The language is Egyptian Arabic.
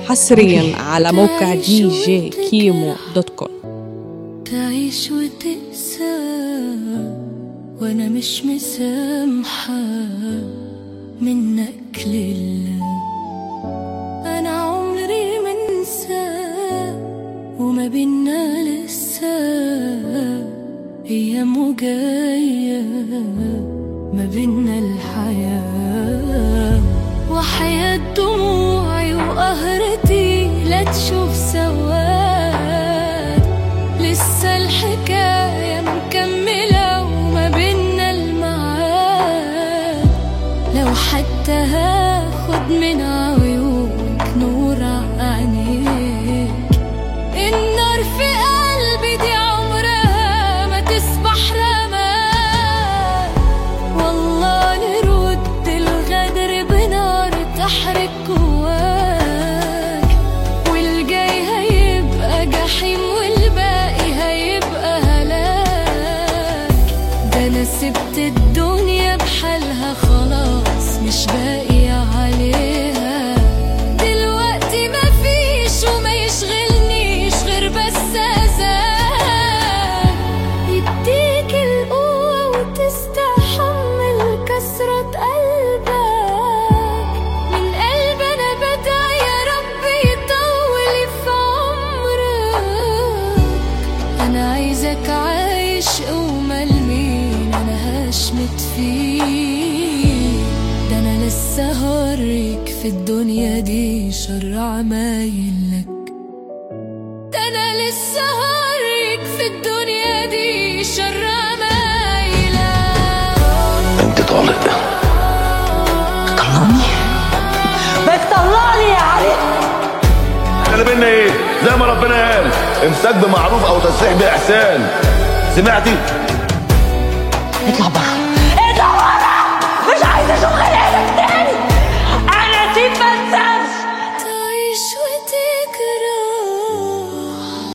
حصريا على موقع دي جي كيمو دوت كوم تعيش وتقسى وانا مش مسامحة منك لله انا عمري ما انسى وما بينا لسه ايام وجاية ما بينا الحياة وحياة دموعي وقهرتي لا تشوف سواد لسه الحكاية مكملة وما بينا الميعاد لو حتى هاخد من عيونك نور عينيك النار في قلبي دي عمرها ما تسبح رماد والله نرد الغدر بنار تحرق جواك والجاي هيبقى جحيم والباقي هيبقى هلاك ده انا سبت الدنيا بحالها خلاص مش باقي عليها دلوقتي مفيش وما يشغلنيش غير بس أذاك يديك القوة وتستحمل كسرة قلبك من قلب أنا بدعي يا رب يطول في عمرك أنا عايزك عايش ومال مين أنا هشمت فيك ده أنا لسه هوريك في الدنيا دي شر عمايلك ده أنا لسه هوريك في الدنيا دي شر عمايلك انت طالق بتطلعني يا عريق اللي بينا ايه زي ما ربنا قال امساك بمعروف او تسريح باحسان سمعتي اطلع بره